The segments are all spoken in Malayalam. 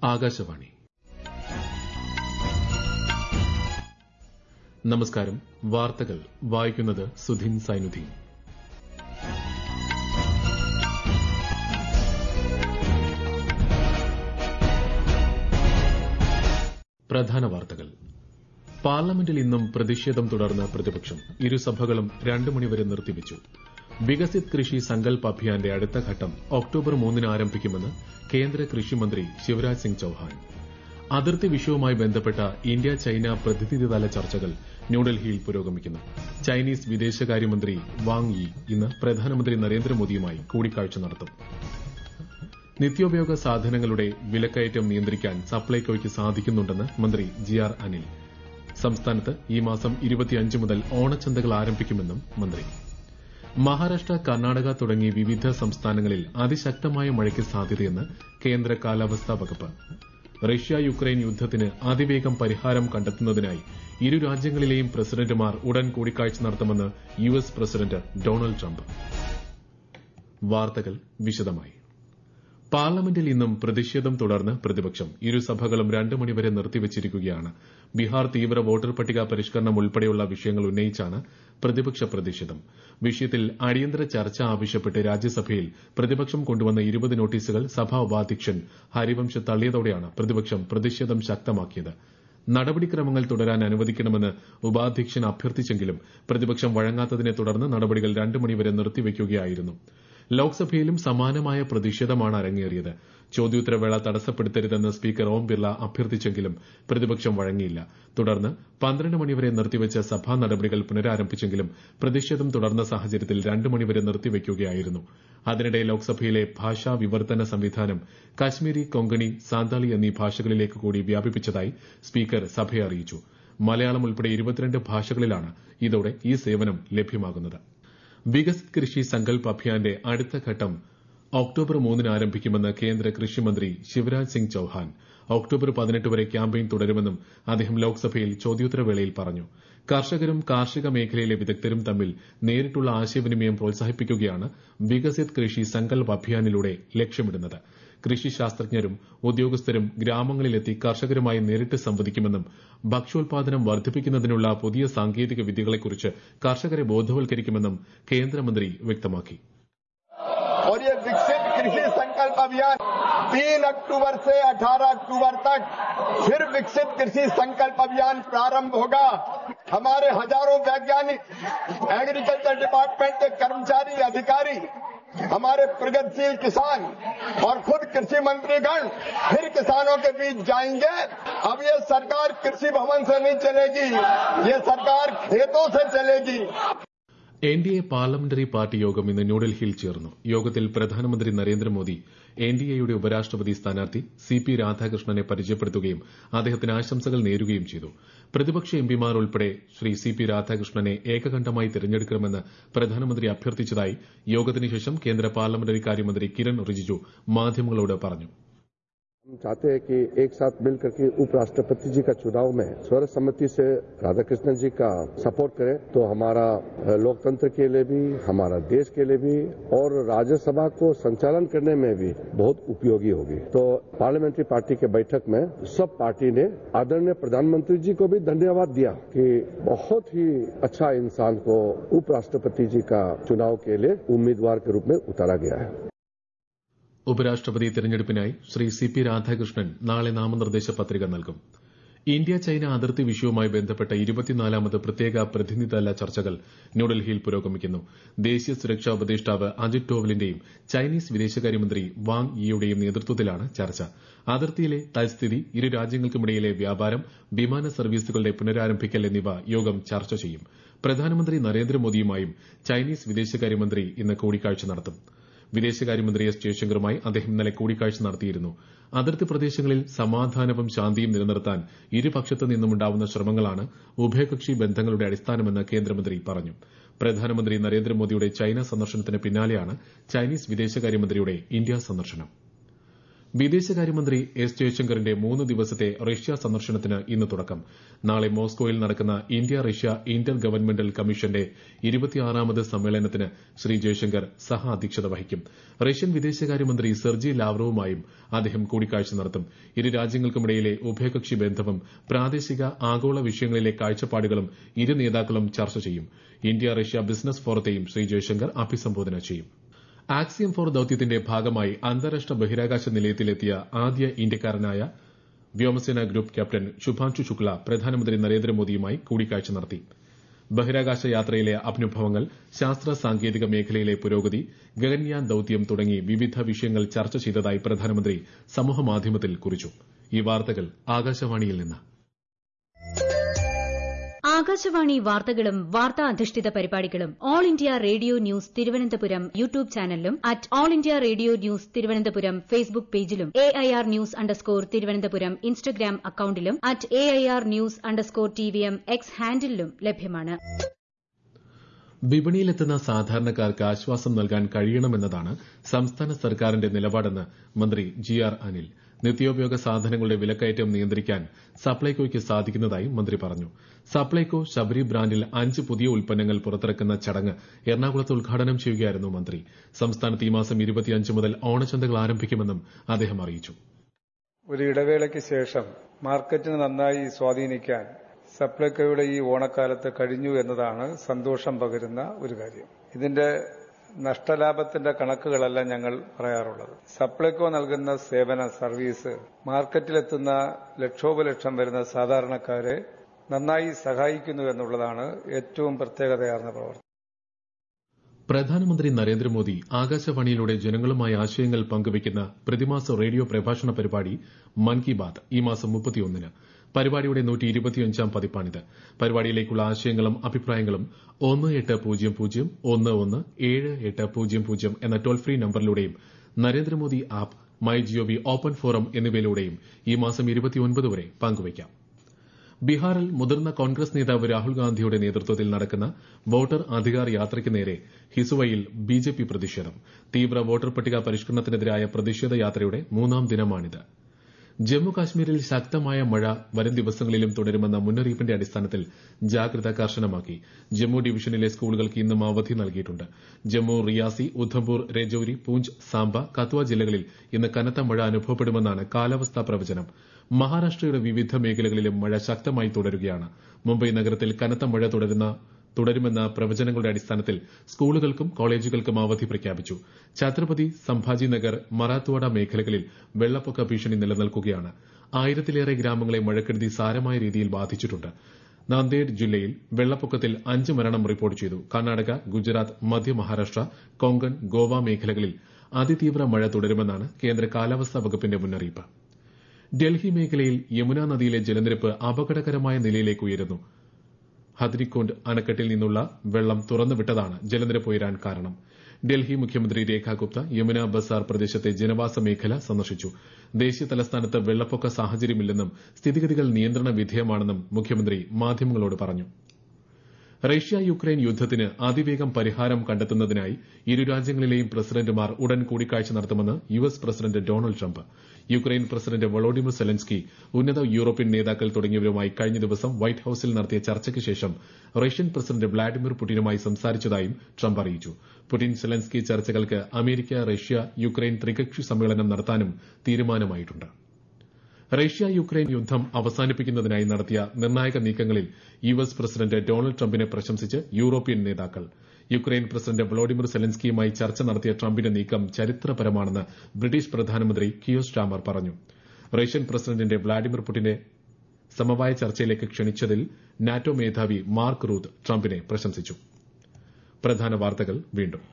ആകാശവാണി നമസ്കാരം വാർത്തകൾ വായിക്കുന്നത് സുധിൻ സൈനുദ്ദീൻ പ്രധാന വാർത്തകൾ പാർലമെന്റിൽ ഇന്നും പ്രതിഷേധം തുടർന്ന് പ്രതിപക്ഷം ഇരുസഭകളും രണ്ടു മണിവരെ നിർത്തിവച്ചു വികസിത് കൃഷി സങ്കൽപ് അഭിയാന്റെ അടുത്ത ഘട്ടം ഒക്ടോബർ മൂന്നിന് ആരംഭിക്കുമെന്ന് കേന്ദ്ര കൃഷിമന്ത്രി ശിവരാജ് സിംഗ് ചൌഹാൻ അതിർത്തി വിഷയവുമായി ബന്ധപ്പെട്ട ഇന്ത്യ ചൈന പ്രതിനിധിതല ചർച്ചകൾ ന്യൂഡൽഹിയിൽ പുരോഗമിക്കുന്നു ചൈനീസ് വിദേശകാര്യമന്ത്രി വാങ് യി ഇന്ന് പ്രധാനമന്ത്രി നരേന്ദ്രമോദിയുമായി കൂടിക്കാഴ്ച നടത്തും നിത്യോപയോഗ സാധനങ്ങളുടെ വിലക്കയറ്റം നിയന്ത്രിക്കാൻ സപ്ലൈകോയ്ക്ക് സാധിക്കുന്നുണ്ടെന്ന് മന്ത്രി ജി ആർ അനിൽ സംസ്ഥാനത്ത് ഈ മാസം ഇരുപത്തിയഞ്ച് മുതൽ ഓണച്ചന്തകൾ ആരംഭിക്കുമെന്നും മന്ത്രി മഹാരാഷ്ട്ര കർണാടക തുടങ്ങി വിവിധ സംസ്ഥാനങ്ങളിൽ അതിശക്തമായ മഴയ്ക്ക് സാധ്യതയെന്ന് കേന്ദ്ര കാലാവസ്ഥാ വകുപ്പ് റഷ്യ യുക്രൈൻ യുദ്ധത്തിന് അതിവേഗം പരിഹാരം കണ്ടെത്തുന്നതിനായി ഇരു രാജ്യങ്ങളിലെയും പ്രസിഡന്റുമാർ ഉടൻ കൂടിക്കാഴ്ച നടത്തുമെന്ന് U S president Donald Trump വാർത്തകൾ വിശദമായി പാർലമെന്റിൽ ഇന്നും പ്രതിഷേധം തുടർന്ന് പ്രതിപക്ഷം ഇരുസഭകളും രണ്ട് മണിവരെ നിർത്തിവച്ചിരിക്കുകയാണ് ബീഹാർ തീവ്ര വോട്ടർ പട്ടിക പരിഷ്കരണം ഉൾപ്പെടെയുള്ള വിഷയങ്ങൾ ഉന്നയിച്ചാണ് പ്രതിപക്ഷ പ്രതിഷേധം വിഷയത്തിൽ അടിയന്തര ചർച്ച ആവശ്യപ്പെട്ട് രാജ്യസഭയിൽ പ്രതിപക്ഷം കൊണ്ടുവന്ന ഇരുപത് നോട്ടീസുകൾ സഭാ ഉപാധ്യക്ഷൻ ഹരിവംശ് തള്ളിയതോടെയാണ് പ്രതിപക്ഷം പ്രതിഷേധം ശക്തമാക്കിയത് നടപടിക്രമങ്ങൾ തുടരാൻ അനുവദിക്കണമെന്ന് ഉപാധ്യക്ഷൻ അഭ്യർത്ഥിച്ചെങ്കിലും പ്രതിപക്ഷം വഴങ്ങാത്തതിനെ തുടർന്ന് നടപടികൾ രണ്ട് മണിവരെ നിർത്തിവയ്ക്കുകയായിരുന്നു ലോക്സഭയിലും സമാനമായ പ്രതിഷേധമാണ് അരങ്ങേറിയത് ചോദ്യോത്തരവേള തടസ്സപ്പെടുത്തരുതെന്ന് സ്പീക്കർ ഓം ബിർള അഭ്യർത്ഥിച്ചെങ്കിലും പ്രതിപക്ഷം വഴങ്ങിയില്ല തുടർന്ന് പന്ത്രണ്ട് മണിവരെ നിർത്തിവച്ച സഭാ നടപടികൾ പുനരാരംഭിച്ചെങ്കിലും പ്രതിഷേധം തുടർന്ന സാഹചര്യത്തിൽ രണ്ട് മണിവരെ നിർത്തിവയ്ക്കുകയായിരുന്നു അതിനിടെ ലോക്സഭയിലെ ഭാഷാ വിവർത്തന സംവിധാനം കാശ്മീരി കൊങ്കണി സാന്താളി എന്നീ ഭാഷകളിലേക്ക് കൂടി വ്യാപിപ്പിച്ചതായി സ്പീക്കർ സഭയെ അറിയിച്ചു മലയാളം ഉൾപ്പെടെ ഇരുപത്തിരണ്ട് ഭാഷകളിലാണ് ഇതോടെ ഈ സേവനം ലഭ്യമാകുന്നത് വികസിത് കൃഷി സങ്കൽപ് അഭിയാന്റെ അടുത്ത ഘട്ടം ഒക്ടോബർ മൂന്നിന് ആരംഭിക്കുമെന്ന് കേന്ദ്ര കൃഷിമന്ത്രി ശിവരാജ് സിംഗ് ചൌഹാൻ ഒക്ടോബർ പതിനെട്ട് വരെ ക്യാമ്പയിൻ തുടരുമെന്നും അദ്ദേഹം ലോക്സഭയിൽ ചോദ്യോത്തരവേളയിൽ പറഞ്ഞു കർഷകരും കാർഷിക മേഖലയിലെ വിദഗ്ധരും തമ്മിൽ നേരിട്ടുള്ള ആശയവിനിമയം പ്രോത്സാഹിപ്പിക്കുകയാണ് വികസിത് കൃഷി സങ്കൽപ് അഭിയാനിലൂടെ ലക്ഷ്യമിടുന്നത് കൃഷി ശാസ്ത്രജ്ഞരും ഉദ്യോഗസ്ഥരും ഗ്രാമങ്ങളിലെത്തി കർഷകരുമായി നേരിട്ട് സംവദിക്കുമെന്നും ഭക്ഷ്യോൽപാദനം വർദ്ധിപ്പിക്കുന്നതിനുള്ള പുതിയ സാങ്കേതിക വിദ്യകളെക്കുറിച്ച് കർഷകരെ ബോധവൽക്കരിക്കുമെന്നും കേന്ദ്രമന്ത്രി വ്യക്തമാക്കി और ये विकसित कृषि संकल्प अभियान तीन अक्टूबर से 18 अक्टूबर तक फिर विकसित कृषि संकल्प अभियान प्रारंभ होगा हमारे हजारों वैज्ञानिक एग्रीकल्चर डिपार्टमेंट के कर्मचारी अधिकारी हमारे प्रगतिशील किसान और खुद कृषि मंत्रीगण फिर किसानों के बीच जाएंगे अब ये सरकार कृषि भवन से नहीं चलेगी ये सरकार खेतों से चलेगी N D A parliamentary party യോഗം ഇന്ന് ന്യൂഡൽഹിയിൽ ചേർന്നു യോഗത്തിൽ പ്രധാനമന്ത്രി നരേന്ദ്രമോദി എൻ ഡി എയുടെ ഉപരാഷ്ട്രപതി സ്ഥാനാർത്ഥി സി പി രാധാകൃഷ്ണനെ പരിചയപ്പെടുത്തുകയും അദ്ദേഹത്തിന് ആശംസകൾ നേരുകയും ചെയ്തു പ്രതിപക്ഷ എംപിമാർ ഉൾപ്പെടെ ശ്രീ സി പി രാധാകൃഷ്ണനെ ഏകകണ്ഠമായി തിരഞ്ഞെടുക്കണമെന്ന് പ്രധാനമന്ത്രി അഭ്യർത്ഥിച്ചതായി യോഗത്തിന് ശേഷം കേന്ദ്ര പാർലമെന്ററി കാര്യമന്ത്രി കിരൺ റിജിജു മാധ്യമങ്ങളോട് പറഞ്ഞു हम चाहते हैं कि एक साथ मिलकर के उपराष्ट्रपति जी का चुनाव में सर्वसम्मति से राधाकृष्णन जी का सपोर्ट करें तो हमारा लोकतंत्र के लिए भी हमारा देश के लिए भी और राज्यसभा को संचालन करने में भी बहुत उपयोगी होगी तो पार्लियामेंट्री पार्टी के बैठक में सब पार्टी ने आदरणीय प्रधानमंत्री जी को भी धन्यवाद दिया कि बहुत ही अच्छा इंसान को उपराष्ट्रपति जी का चुनाव के लिए उम्मीदवार के रूप में उतारा गया है ഉപരാഷ്ട്രപതി തെരഞ്ഞെടുപ്പിനായി ശ്രീ സി പി രാധാകൃഷ്ണൻ നാളെ നാമനിർദ്ദേശ പത്രിക നൽകും ഇന്ത്യ ചൈന അതിർത്തി വിഷയവുമായി ബന്ധപ്പെട്ട ഇരുപത്തിനാലാമത് പ്രത്യേക പ്രതിനിധിതല ചർച്ചകൾ ന്യൂഡൽഹിയിൽ പുരോഗമിക്കുന്നു ദേശീയ സുരക്ഷാ ഉപദേഷ്ടാവ് അജിത് ഡോവലിന്റെയും ചൈനീസ് വിദേശകാര്യമന്ത്രി വാങ് യിയുടെയും നേതൃത്വത്തിലാണ് ചർച്ച അതിർത്തിയിലെ തൽസ്ഥിതി ഇരു രാജ്യങ്ങൾക്കുമിടയിലെ വ്യാപാരം വിമാന സർവീസുകളുടെ പുനരാരംഭിക്കൽ എന്നിവ യോഗം ചർച്ച ചെയ്യും പ്രധാനമന്ത്രി നരേന്ദ്രമോദിയുമായും ചൈനീസ് വിദേശകാര്യമന്ത്രി ഇന്ന് കൂടിക്കാഴ്ച നടത്തും വിദേശകാര്യമന്ത്രി എസ് ജയശങ്കറുമായി അദ്ദേഹം ഇന്നലെ കൂടിക്കാഴ്ച നടത്തിയിരുന്നു അതിർത്തി പ്രദേശങ്ങളിൽ സമാധാനവും ശാന്തിയും നിലനിർത്താൻ ഇരുപക്ഷത്തു നിന്നുമുണ്ടാവുന്ന ശ്രമങ്ങളാണ് ഉഭയകക്ഷി ബന്ധങ്ങളുടെ അടിസ്ഥാനമെന്ന് കേന്ദ്രമന്ത്രി പറഞ്ഞു പ്രധാനമന്ത്രി നരേന്ദ്രമോദിയുടെ ചൈന സന്ദർശനത്തിന് പിന്നാലെയാണ് ചൈനീസ് വിദേശകാര്യമന്ത്രിയുടെ ഇന്ത്യ സന്ദർശനം വിദേശകാര്യമന്ത്രി എസ് ജയശങ്കറിന്റെ മൂന്ന് ദിവസത്തെ റഷ്യ സന്ദർശനത്തിന് ഇന്ന് തുടക്കം നാളെ മോസ്കോയിൽ നടക്കുന്ന ഇന്ത്യ റഷ്യ ഇന്റർ ഗവൺമെന്റൽ കമ്മീഷന്റെ ഇരുപത്തിയാറാമത് സമ്മേളനത്തിന് ശ്രീ ജയശങ്കർ സഹ അധ്യക്ഷത വഹിക്കും റഷ്യൻ വിദേശകാര്യമന്ത്രി സെർജി ലാവ്റോവുമായും അദ്ദേഹം കൂടിക്കാഴ്ച നടത്തും ഇരു രാജ്യങ്ങൾക്കുമിടയിലെ ഉഭയകക്ഷി ബന്ധവും പ്രാദേശിക ആഗോള വിഷയങ്ങളിലെ കാഴ്ചപ്പാടുകളും ഇരു നേതാക്കളും ചർച്ച ചെയ്യും ഇന്ത്യ റഷ്യ ബിസിനസ് ഫോറത്തെയും ശ്രീ ജയശങ്കർ അഭിസംബോധന ചെയ്യും ആക്സിയം ഫോർ ദൌത്യത്തിന്റെ ഭാഗമായി അന്താരാഷ്ട്ര ബഹിരാകാശ നിലയത്തിലെത്തിയ ആദ്യ ഇന്ത്യക്കാരനായ വ്യോമസേന ഗ്രൂപ്പ് ക്യാപ്റ്റൻ ശുഭാൻഷു ശുക്ല പ്രധാനമന്ത്രി നരേന്ദ്രമോദിയുമായി കൂടിക്കാഴ്ച നടത്തി ബഹിരാകാശ യാത്രയിലെ അനുഭവങ്ങൾ ശാസ്ത്ര സാങ്കേതിക മേഖലയിലെ പുരോഗതി ഗഗൻയാൻ ദൌത്യം തുടങ്ങി വിവിധ വിഷയങ്ങൾ ചർച്ച ചെയ്തതായി പ്രധാനമന്ത്രി സമൂഹമാധ്യമത്തിൽ കുറിച്ചു ഈ വാർത്തകൾ ആകാശവാണിയിൽ നിന്ന് ആകാശവാണി വാർത്തകളും വാർത്താ അധിഷ്ഠിത പരിപാടികളും all India radio news Thiruvananthapuram YouTube ചാനലിലും at all India radio news Thiruvananthapuram Facebook പേജിലും A I R news underscore Thiruvananthapuram Instagram അക്കൌണ്ടിലും at A I R news underscore T V M X ഹാൻഡിലും ലഭ്യമാണ് വിപണിയിലെത്തുന്ന സാധാരണക്കാർക്ക് ആശ്വാസം നൽകാൻ കഴിയണമെന്നതാണ് സംസ്ഥാന സർക്കാരിന്റെ നിലപാടെന്ന് മന്ത്രി ജി ആർ അനിൽ നിത്യോപയോഗ സാധനങ്ങളുടെ വിലക്കയറ്റം നിയന്ത്രിക്കാൻ സപ്ലൈകോയ്ക്ക് സാധിക്കുന്നതായി മന്ത്രി പറഞ്ഞു സപ്ലൈകോ ശബരി ബ്രാൻഡിൽ അഞ്ച് പുതിയ ഉൽപ്പന്നങ്ങൾ പുറത്തിറക്കുന്ന ചടങ്ങ് എറണാകുളത്ത് ഉദ്ഘാടനം ചെയ്യുകയായിരുന്നു മന്ത്രി സംസ്ഥാനത്ത് ഈ മാസം ഇരുപത്തിയഞ്ച് മുതൽ ഓണച്ചന്തകൾ ആരംഭിക്കുമെന്നും അദ്ദേഹം അറിയിച്ചു ഒരു ഇടവേളയ്ക്ക് ശേഷം മാർക്കറ്റിന് നന്നായി സ്വാധീനിക്കാൻ സപ്ലൈകോയുടെ ഈ ഓണക്കാലത്ത് കഴിഞ്ഞു എന്നതാണ് സന്തോഷം പകരുന്ന ഒരു കാര്യം ഇതിന്റെ നഷ്ടലാഭത്തിന്റെ കണക്കുകളല്ല ഞങ്ങൾ പറയാറുള്ളത് സപ്ലൈകോ നൽകുന്ന സേവന സർവീസ് മാർക്കറ്റിലെത്തുന്ന ലക്ഷോപലക്ഷം വരുന്ന സാധാരണക്കാരെ നന്നായി സഹായിക്കുന്നു എന്നുള്ളതാണ് ഏറ്റവും പ്രത്യേകതയാർന്ന പ്രവർത്തനം പ്രധാനമന്ത്രി നരേന്ദ്രമോദി ആകാശവാണിയിലൂടെ ജനങ്ങളുമായി ആശയങ്ങൾ പങ്കുവയ്ക്കുന്ന പ്രതിമാസ റേഡിയോ പ്രഭാഷണ പരിപാടി മൻ കി ബാത് ഈ മാസം മുപ്പത്തിയൊന്നിന് പരിപാടിയുടെ നൂറ്റി ഇരുപത്തിയഞ്ചാം പതിപ്പാണിത് പരിപാടിയിലേക്കുള്ള ആശയങ്ങളും അഭിപ്രായങ്ങളും ഒന്ന് എട്ട് പൂജ്യം പൂജ്യം ഒന്ന് ഒന്ന് ഏഴ് എട്ട് പൂജ്യം പൂജ്യം എന്ന ടോൾ ഫ്രീ നമ്പറിലൂടെയും Narendra Modi app my G O V open forum എന്നിവയിലൂടെയും ഈ മാസം ഇരുപത്തിയൊൻപത് വരെ പങ്കുവയ്ക്കാം ബീഹാറിൽ മുതിർന്ന കോൺഗ്രസ് നേതാവ് രാഹുൽ ഗാന്ധിയുടെ നേതൃത്വത്തിൽ നടക്കുന്ന വോട്ടർ അധികാർ യാത്രയ്ക്ക് നേരെ ഹിസുവയിൽ ബിജെപി പ്രതിഷേധം തീവ്ര വോട്ടർ പട്ടിക പരിഷ്കരണത്തിനെതിരായ പ്രതിഷേധ യാത്രയുടെ മൂന്നാം ദിനമാണിത് ജമ്മു കാശ്മീരിൽ ശക്തമായ മഴ വരും ദിവസങ്ങളിലും തുടരുമെന്ന മുന്നറിയിപ്പിന്റെ അടിസ്ഥാനത്തിൽ ജാഗ്രത കർശനമാക്കി ജമ്മു ഡിവിഷനിലെ സ്കൂളുകൾക്ക് ഇന്നും അവധി നൽകിയിട്ടുണ്ട് ജമ്മു റിയാസി ഉദ്ധംപൂർ രജൌരി പൂഞ്ച് സാംബ കത്വ ജില്ലകളിൽ ഇന്ന് കനത്ത മഴ അനുഭവപ്പെടുമെന്നാണ് കാലാവസ്ഥാ പ്രവചനം മഹാരാഷ്ട്രയുടെ വിവിധ മേഖലകളിലും മഴ ശക്തമായി തുടരുകയാണ് മുംബൈ നഗരത്തിൽ കനത്ത മഴ തുടരുന്ന തുടരുമെന്ന പ്രവചനങ്ങളുടെ അടിസ്ഥാനത്തിൽ സ്കൂളുകൾക്കും കോളേജുകൾക്കും അവധി പ്രഖ്യാപിച്ചു ഛത്രപതി സംഭാജി നഗർ മറാത്ത്വാഡ മേഖലകളിൽ വെള്ളപ്പൊക്ക ഭീഷണി നിലനിൽക്കുകയാണ് ആയിരത്തിലേറെ ഗ്രാമങ്ങളെ മഴക്കെടുതി സാരമായ രീതിയിൽ ബാധിച്ചിട്ടുണ്ട് നാന്ദേഡ് ജില്ലയിൽ വെള്ളപ്പൊക്കത്തിൽ അഞ്ച് മരണം റിപ്പോർട്ട് ചെയ്തു കർണാടക ഗുജറാത്ത് മധ്യ മഹാരാഷ്ട്ര കൊങ്കൺ ഗോവ മേഖലകളിൽ അതിതീവ്ര മഴ തുടരുമെന്നാണ് കേന്ദ്ര കാലാവസ്ഥാ വകുപ്പിന്റെ മുന്നറിയിപ്പ് ഡൽഹി മേഖലയിൽ യമുന നദിയിലെ ജലനിരപ്പ് അപകടകരമായ നിലയിലേക്ക് ഉയരുന്നു ഹദ്രിക്കോണ്ട് അണക്കെട്ടിൽ നിന്നുള്ള വെള്ളം തുറന്നുവിട്ടതാണ് ജലനിരപ്പ് ഉയരാൻ കാരണം ഡൽഹി മുഖ്യമന്ത്രി രേഖ ഗുപ്ത യമുന ബസാർ പ്രദേശത്തെ ജനവാസ മേഖല സന്ദർശിച്ചു ദേശീയ തലസ്ഥാനത്ത് വെള്ളപ്പൊക്ക സാഹചര്യമില്ലെന്നും സ്ഥിതിഗതികൾ നിയന്ത്രണ വിധേയമാണെന്നും മുഖ്യമന്ത്രി മാധ്യമങ്ങളോട് പറഞ്ഞു റഷ്യ യുക്രൈൻ യുദ്ധത്തിന് അതിവേഗം പരിഹാരം കണ്ടെത്തുന്നതിനായി ഇരു രാജ്യങ്ങളിലെയും പ്രസിഡന്റുമാർ ഉടൻ കൂടിക്കാഴ്ച നടത്തുമെന്ന് U S president Donald Trump Ukraine president Volodymyr Zelensky ഉന്നത യൂറോപ്യൻ നേതാക്കൾ തുടങ്ങിയവരുമായി കഴിഞ്ഞ ദിവസം വൈറ്റ് ഹൌസിൽ നടത്തിയ ചർച്ചയ്ക്ക് ശേഷം റഷ്യൻ പ്രസിഡന്റ് വ്ളാഡിമിർ പുടിനുമായി സംസാരിച്ചതായും ട്രംപ് അറിയിച്ചു പുടിൻ സെലൻസ്കി ചർച്ചകൾക്ക് അമേരിക്ക റഷ്യ യുക്രൈൻ ത്രികക്ഷി സമ്മേളനം നടത്താനും തീരുമാനമായിട്ടുണ്ട് റഷ്യ യുക്രൈൻ യുദ്ധം അവസാനിപ്പിക്കുന്നതിനായി നടത്തിയ നിർണായക നീക്കങ്ങളിൽ യു എസ് പ്രസിഡന്റ് ഡൊണാൾഡ് ട്രംപിനെ പ്രശംസിച്ച് യൂറോപ്യൻ നേതാക്കൾ യുക്രൈൻ പ്രസിഡന്റ് വ്ളോഡിമിർ സെലൻസ്കിയുമായി ചർച്ച നടത്തിയ ട്രംപിന്റെ നീക്കം ചരിത്രപരമാണെന്ന് ബ്രിട്ടീഷ് പ്രധാനമന്ത്രി കിയോ സ്റ്റാമർ പറഞ്ഞു റഷ്യൻ പ്രസിഡന്റിന്റെ വ്ളാഡിമിർ പുടിനെ സമവായ ചർച്ചയിലേക്ക് ക്ഷണിച്ചതിൽ നാറ്റോ മേധാവി മാർക്ക് റൂത്ത് ട്രംപിനെ പ്രശംസിച്ചു പ്രധാന വാർത്തകൾ വീണ്ടും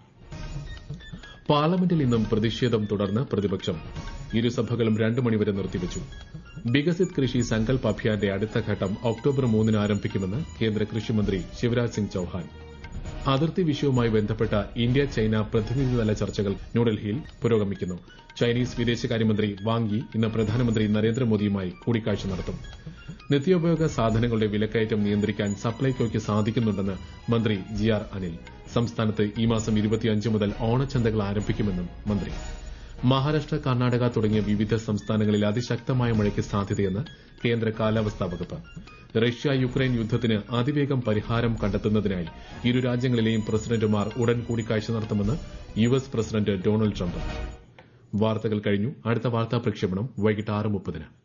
പാർലമെന്റിൽ ഇന്നും പ്രതിഷേധം തുടർന്ന് പ്രതിപക്ഷം ഇരുസഭകളും രണ്ടു മണിവരെ നിർത്തിവച്ചു വികസിത് കൃഷി സങ്കൽപ് അഭിയാന്റെ അടുത്ത ഘട്ടം ഒക്ടോബർ മൂന്നിന് ആരംഭിക്കുമെന്ന് കേന്ദ്ര കൃഷിമന്ത്രി ശിവരാജ് സിംഗ് ചൌഹാൻ അതിർത്തി വിഷയവുമായി ബന്ധപ്പെട്ട ഇന്ത്യ ചൈന പ്രതിനിധിതല ചർച്ചകൾ ന്യൂഡൽഹിയിൽ പുരോഗമിക്കുന്നു ചൈനീസ് വിദേശകാര്യമന്ത്രി വാങ് യി ഇന്ന് പ്രധാനമന്ത്രി നരേന്ദ്രമോദിയുമായി കൂടിക്കാഴ്ച നടത്തും നിത്യോപയോഗ സാധനങ്ങളുടെ വിലക്കയറ്റം നിയന്ത്രിക്കാൻ സപ്ലൈകോയ്ക്ക് സാധിക്കുന്നുണ്ടെന്ന് മന്ത്രി ജി ആർ അനിൽ സംസ്ഥാനത്ത് ഈ മാസം ഇരുപത്തിയഞ്ച് മുതൽ ഓണച്ചന്തകൾ ആരംഭിക്കുമെന്നും മന്ത്രി മഹാരാഷ്ട്ര കർണാടക തുടങ്ങിയ വിവിധ സംസ്ഥാനങ്ങളിൽ അതിശക്തമായ മഴയ്ക്ക് സാധ്യതയെന്ന് കേന്ദ്ര കാലാവസ്ഥാ വകുപ്പ് റഷ്യ യുക്രൈൻ യുദ്ധത്തിന് അതിവേഗം പരിഹാരം കണ്ടെത്തുന്നതിനായി ഇരു രാജ്യങ്ങളിലെയും പ്രസിഡന്റുമാർ ഉടൻ കൂടിക്കാഴ്ച നടത്തുമെന്ന് U S president Donald Trump വാർത്തകൾ കഴിഞ്ഞു അടുത്ത വാർത്താ പ്രക്ഷേപണം വൈകിട്ട് ആറ് മുപ്പതിന്